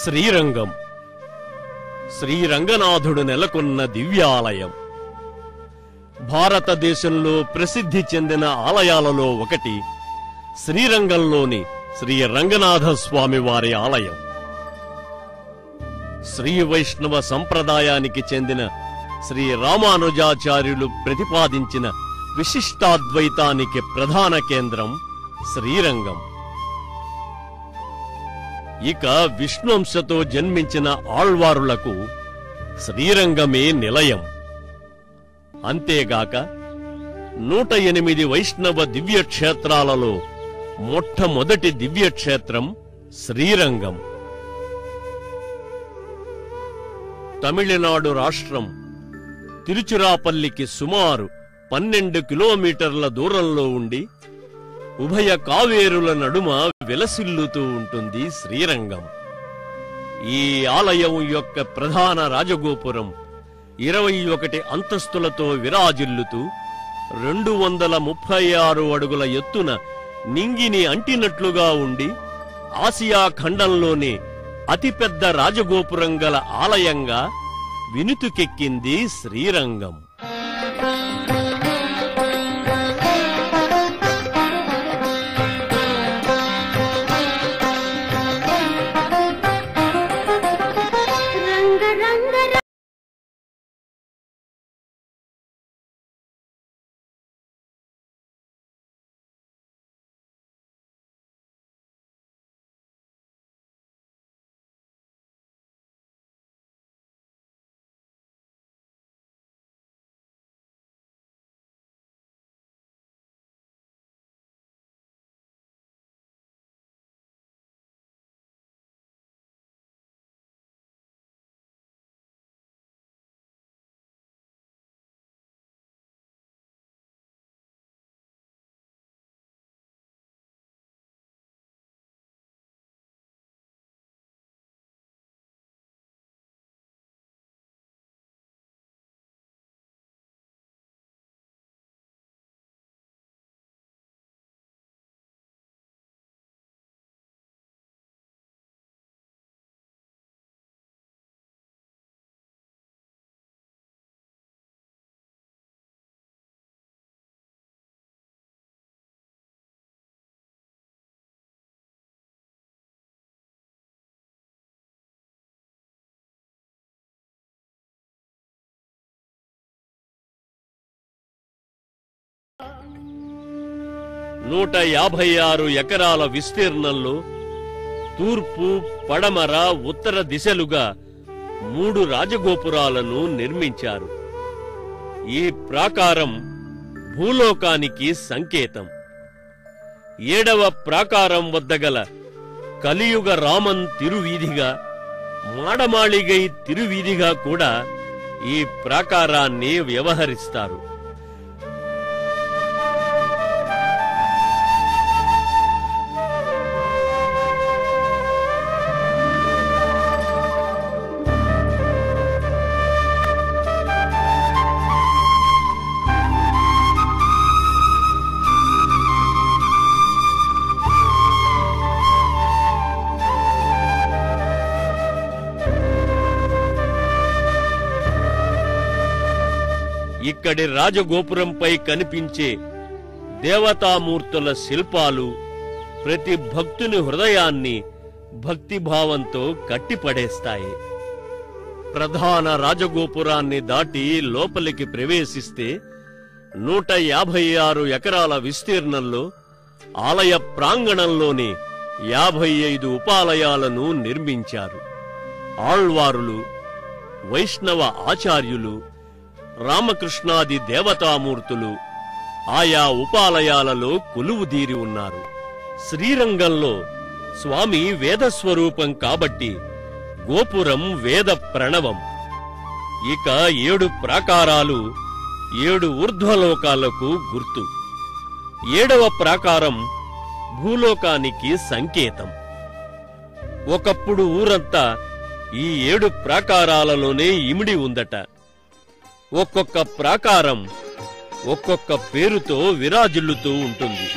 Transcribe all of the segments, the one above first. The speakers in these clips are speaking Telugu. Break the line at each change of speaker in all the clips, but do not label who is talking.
శ్రీరంగం శ్రీరంగనాథుడు నెలకొన్న దివ్యాలయం భారతదేశంలో ప్రసిద్ధి చెందిన ఆలయాలలో ఒకటి శ్రీరంగంలోని శ్రీ రంగనాథ స్వామి వారి ఆలయం శ్రీ వైష్ణవ సంప్రదాయానికి చెందిన శ్రీ రామానుజాచార్యులు ప్రతిపాదించిన విశిష్టాద్వైతానికి ప్రధాన కేంద్రం శ్రీరంగం ఇక విష్ణుంశతో జన్మించిన ఆళ్వారులకు శ్రీరంగమే నిలయం అంతేగాక నూట ఎనిమిది వైష్ణవ దివ్యక్షేత్రాలలో మొట్టమొదటి దివ్యక్షేత్రం శ్రీరంగం తమిళనాడు రాష్ట్రం తిరుచిరాపల్లికి సుమారు పన్నెండు కిలోమీటర్ల దూరంలో ఉండి ఉభయ కావేరుల నడుమ విలసిల్లుతూ ఉంటుంది శ్రీరంగం ఈ ఆలయం యొక్క ప్రధాన రాజగోపురం ఇరవై ఒకటి అంతస్తులతో విరాజిల్లుతూ రెండు వందల ముప్పై ఆరు అడుగుల ఎత్తున నింగిని అంటినట్లుగా ఉండి ఆసియా ఖండంలోనే అతిపెద్ద రాజగోపురం గల ఆలయంగా వినుతుకెక్కింది శ్రీరంగం
రంగ రంగ ర-
నూట యాభై ఆరు ఎకరాల విస్తీర్ణంలో తూర్పు పడమర ఉత్తర దిశలుగా మూడు రాజగోపురాలను నిర్మించారు ఈ ప్రాకారం భూలోకానికి సంకేతం ఏడవ ప్రాకారం వద్ద గల కలియుగ రామన్ తిరువీధిగా మాడమాళిగై తిరువీధిగా కూడా ఈ ప్రాకారాన్ని వ్యవహరిస్తారు ఇక్కడి రాజగోపురంపై కనిపించే దేవతామూర్తుల శిల్పాలు ప్రతి భక్తుని హృదయాన్ని భక్తిభావంతో కట్టిపడేస్తాయి ప్రధాన రాజగోపురాన్ని దాటి లోపలికి ప్రవేశిస్తే నూట యాభై ఆరు ఎకరాల విస్తీర్ణంలో ఆలయ ప్రాంగణంలోని యాభై ఐదు ఉపాలయాలను నిర్మించారు ఆళ్వారులు వైష్ణవ ఆచార్యులు రామకృష్ణాది దేవతామూర్తులు ఆయా ఉపాలయాలలో కొలువుదీరి ఉన్నారు శ్రీరంగంలో స్వామి వేదస్వరూపం కాబట్టి గోపురం వేద ప్రణవం ఇక ఏడు ప్రాకారాలు ఏడు ఊర్ధ్వలోకాలకు గుర్తు ఏడవ ప్రాకారం భూలోకానికి సంకేతం ఒకప్పుడు ఊరంతా ఈ ఏడు ప్రాకారాలలోనే ఇమిడి ఉందట ఒక్కొక్క ప్రాకారం ఒక్కొక్క పేరుతో విరాజిల్లుతూ ఉంటుంది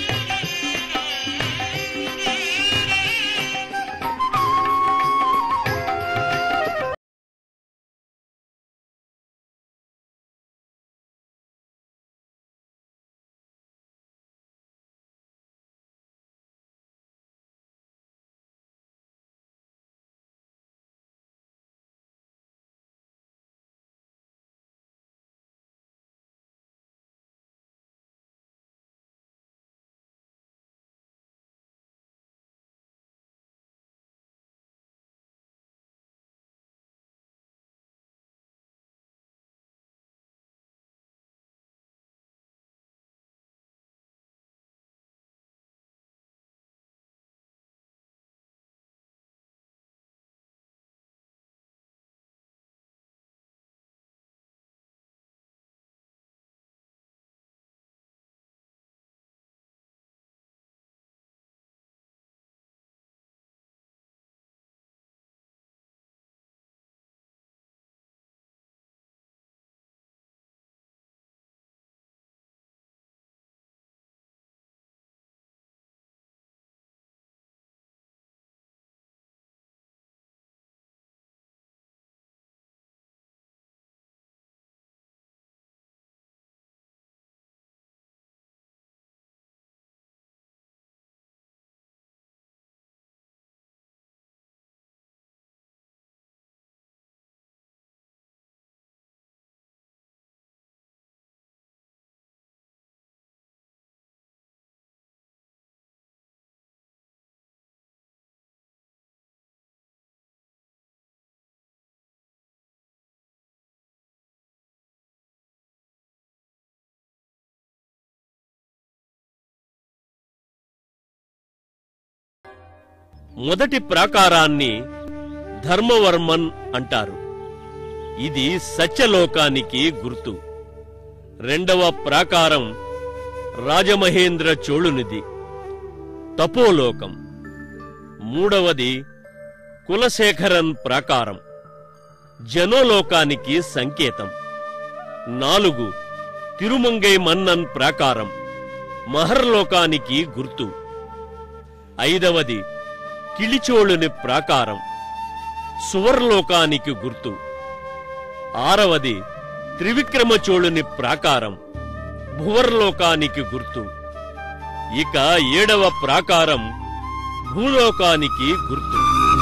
మొదటి ప్రాకారాన్ని ధర్మవర్మన్ అంటారు ఇది సత్యలోకానికి గుర్తు రెండవ ప్రాకారం రాజమహేంద్ర చోళునిది తపోలోకం మూడవది కులశేఖరన్ ప్రాకారం జనోలోకానికి సంకేతం నాలుగు తిరుమంగై మన్నన్ ప్రాకారం మహర్లోకానికి గుర్తు ఐదవది కిళిచోళుని ప్రాకారం సువర్లోకానికి గుర్తు ఆరవది త్రివిక్రమచోళుని ప్రాకారం భువర్లోకానికి గుర్తు ఇక ఏడవ ప్రాకారం భూలోకానికి గుర్తు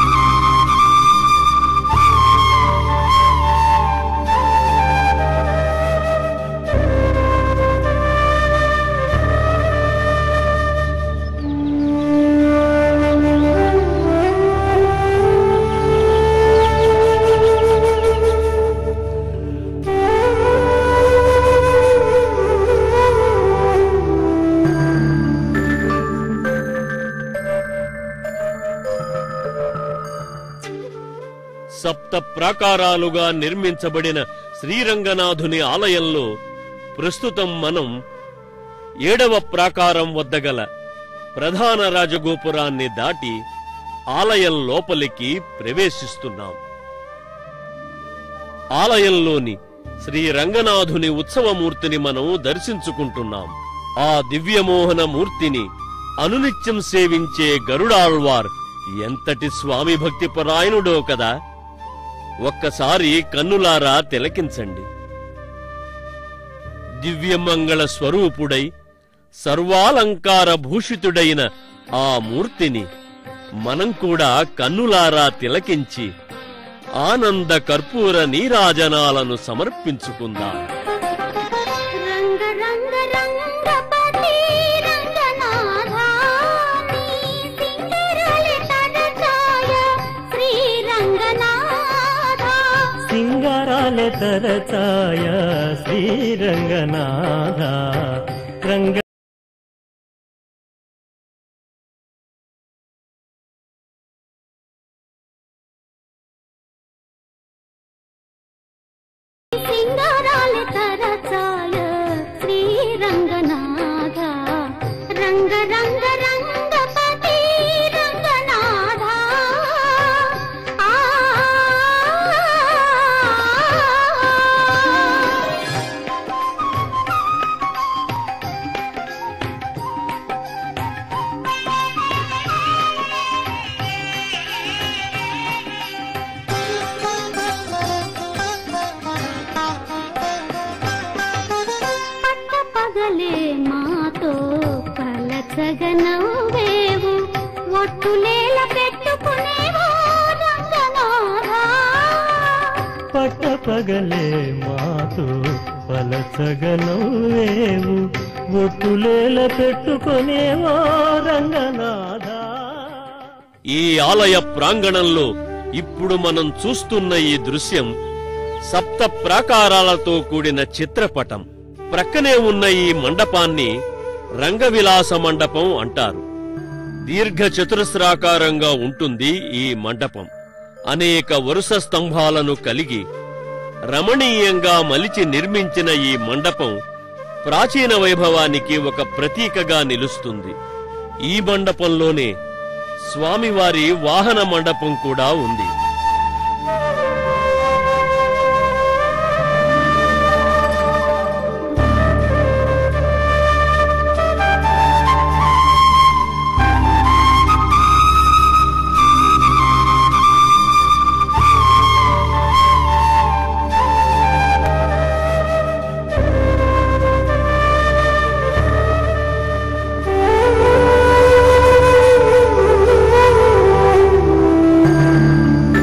సప్త ప్రాకారాలుగా నిర్మించబడిన శ్రీరంగనాథుని ఆలయంలో ప్రస్తుతం మనం ఏడవ ప్రాకారం వద్ద గల ప్రధాన రాజగోపురాన్ని దాటి ఆలయం లోపలికి ప్రవేశిస్తున్నాం ఆలయంలోని శ్రీ రంగనాథుని ఉత్సవమూర్తిని మనం దర్శించుకుంటున్నాం ఆ దివ్యమోహన మూర్తిని అనునిత్యం సేవించే గరుడాళ్వార్ ఎంతటి స్వామి భక్తి పరాయణుడో కదా ఒక్కసారి కన్నులారా తిలకించండి దివ్యమంగళ స్వరూపుడై సర్వాలంకార భూషితుడైన ఆ మూర్తిని మనం కూడా కన్నులారా తిలకించి ఆనంద కర్పూర నీరాజనాలను సమర్పించుకుందాం
రంగ రంగ రంగపతి రంగనాథా నీ సింగరాల తనచాయ శ్రీ రంగనాథా
సింగారాల తరచాయ శ్రీరంగనాథ రంగ
సింగరాల తనచాయ శ్రీ రంగనాథా రంగ రంగ రంగపతి రంగనాథా ఆ పట్ట పగలే మాతో కలచగనవేవు ఒట్టులేల పెట్టుకునేవో రంగనాథా
పట్ట పగలే మాతో పలసగనవేవు ఒట్టులేల పెట్టుకొనేవో రంగనాథ
ఈ ఆలయ ప్రాంగణంలో ఇప్పుడు మనం చూస్తున్న ఈ దృశ్యం సప్త ప్రాకారాలతో కూడిన చిత్రపటం ప్రక్కనే ఉన్న ఈ మండపాన్ని రంగవిలాస మండపం అంటారు దీర్ఘ చతురస్రాకారంగా ఉంటుంది ఈ మండపం అనేక వరుస స్తంభాలను కలిగి రమణీయంగా మలిచి నిర్మించిన ఈ మండపం ప్రాచీన వైభవానికి ఒక ప్రతీకగా నిలుస్తుంది ఈ మండపంలోనే స్వామివారి వాహన మండపం కూడా ఉంది
ఆ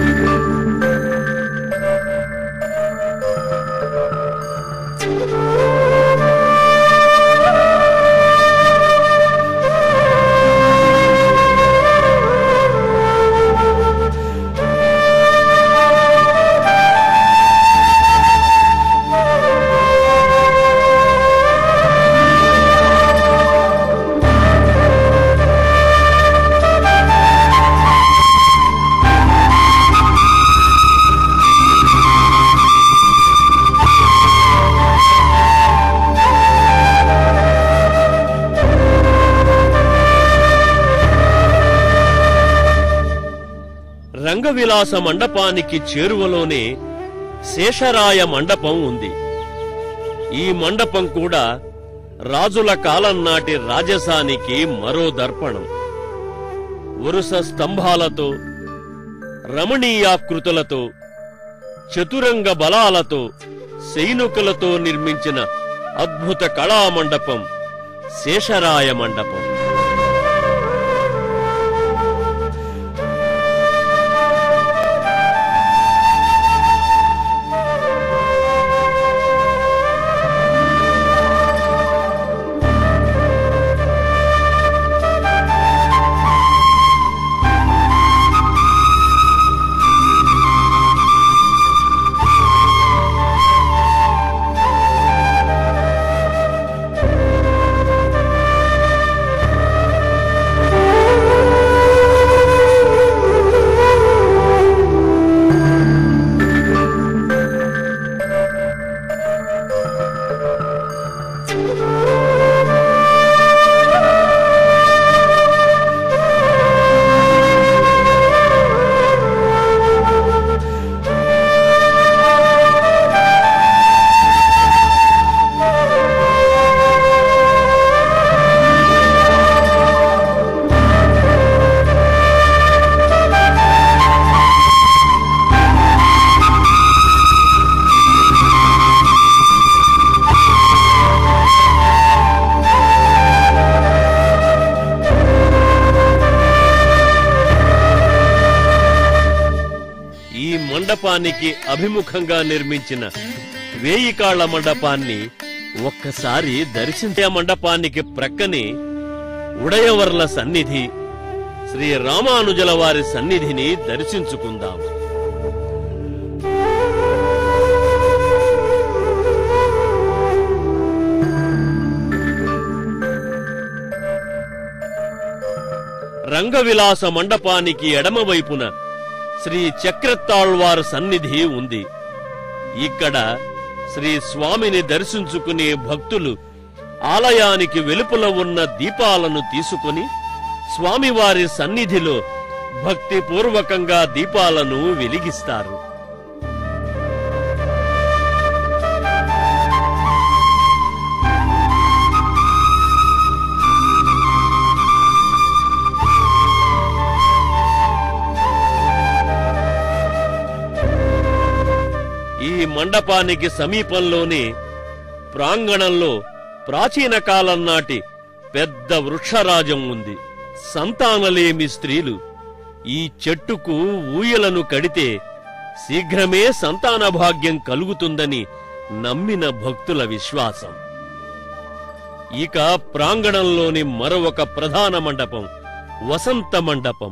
రంగవిలాస మండపానికి చేరువలోనే శేషరాయ మండపం ఉంది ఈ మండపం కూడా రాజుల కాలం నాటి రాజసానికి మరో దర్పణం వరుస స్తంభాలతో రమణీయాకృతులతో చతురంగ బలాలతో సైనికులతో నిర్మించిన అద్భుత కళామండపం శేషరాయ మండపం ఈ మండపానికి అభిముఖంగా నిర్మించిన వేయి కాళ్ల మండపాన్ని ఒక్కసారి దర్శించే మండపానికి ప్రక్కనే ఉడయవర్ల సన్నిధి శ్రీ రామానుజల వారి సన్నిధిని దర్శించుకుందాం రంగవిలాస మండపానికి ఎడమవైపున శ్రీ చక్రతాళ్వార్ సన్నిధి ఉంది ఇక్కడ శ్రీ స్వామిని దర్శించుకునే భక్తులు ఆలయానికి వెలుపల ఉన్న దీపాలను తీసుకుని స్వామివారి సన్నిధిలో భక్తిపూర్వకంగా దీపాలను వెలిగిస్తారు ఈ మండపానికి సమీపంలోనే ప్రాంగణంలో ప్రాచీన కాలం నాటి పెద్ద వృక్షరాజం ఉంది సంతానలేమి స్త్రీలు ఈ చెట్టుకు ఊయలను కడితే శీఘ్రమే సంతాన భాగ్యం కలుగుతుందని నమ్మిన భక్తుల విశ్వాసం ఇక ప్రాంగణంలోని మరొక ప్రధాన మండపం వసంత మండపం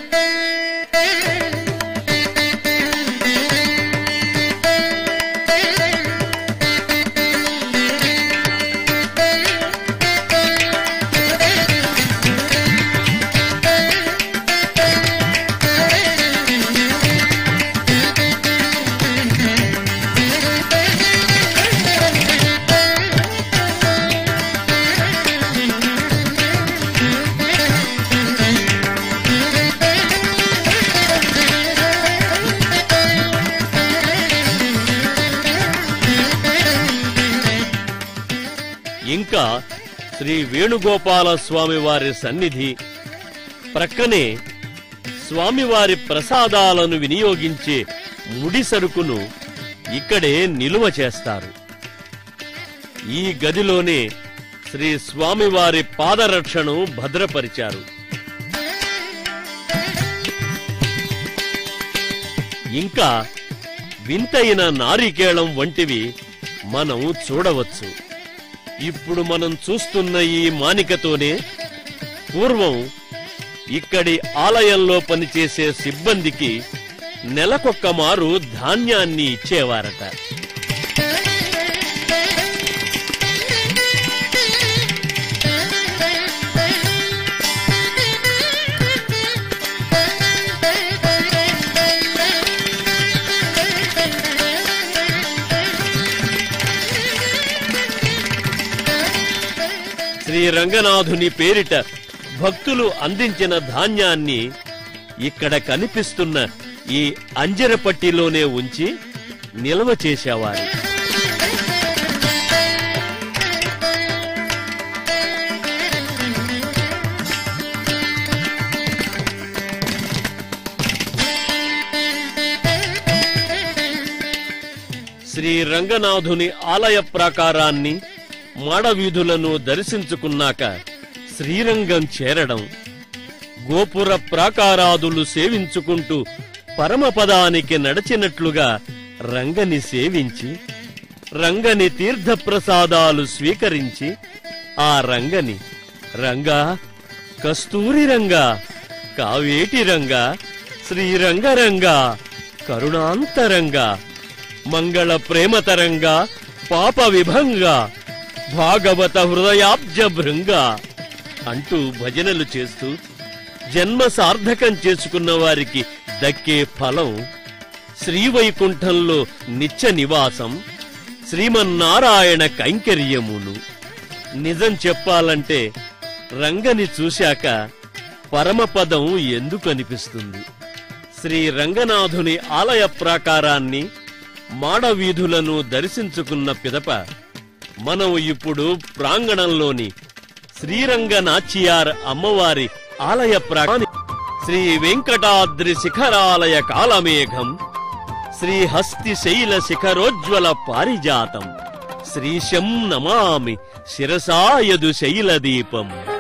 ఇంకా శ్రీ వేణుగోపాల స్వామి వారి సన్నిధి ప్రక్కనే స్వామివారి ప్రసాదాలను వినియోగించే ముడి సరుకును ఇక్కడే నిలువ చేస్తారు ఈ గదిలోనే శ్రీ స్వామివారి పాదరక్షను భద్రపరిచారు ఇంకా వింతైన నారికేళం వంటివి మనం చూడవచ్చు ఇప్పుడు మనం చూస్తున్న ఈ మానికతోనే పూర్వం ఇక్కడి ఆలయంలో పనిచేసే సిబ్బందికి నెలకొక్క మారు ధాన్యాన్ని ఇచ్చేవారట శ్రీ రంగనాథుని పేరిట భక్తులు అందించిన ధాన్యాన్ని ఇక్కడ కనిపిస్తున్న ఈ అంజరపట్టిలోనే ఉంచి నిల్వ చేసేవారు శ్రీ రంగనాథుని ఆలయ ప్రాకారాన్ని మాడవీధులను దర్శించుకున్నాక శ్రీరంగం చేరడం గోపుర ప్రాకారాదులు సేవించుకుంటూ పరమపదానికి నడచినట్లుగా రంగని సేవించి రంగని తీర్థప్రసాదాలు స్వీకరించి ఆ రంగని రంగా కస్తూరి రంగా కావేటి రంగా శ్రీరంగరంగా కరుణాంతరంగా మంగళ ప్రేమతరంగా పాప విభంగా భాగవత హృదయాబ్జ భృంగా అంటూ భజనలు చేస్తూ జన్మ సార్థకం చేసుకున్న వారికి దక్కే ఫలం శ్రీవైకుంఠంలో నిత్య నివాసం శ్రీమన్నారాయణ కైంకర్యమును నిజం చెప్పాలంటే రంగని చూశాక పరమపదం ఎందుకు అనిపిస్తుంది శ్రీ రంగనాథుని ఆలయ ప్రాకారాన్ని మాడవీధులను దర్శించుకున్న పిదప మనం ఇప్పుడు ప్రాంగణంలోని శ్రీరంగనాచియార్ అమ్మవారి ఆలయ ప్రాకారాన్ని శ్రీ వెంకటాద్రి శిఖరాలయ కాలమేఘం శ్రీ హస్తి శైల శిఖరోజ్వల పారిజాతం శ్రీశం నమామి శిరసాయదు శైలదీపం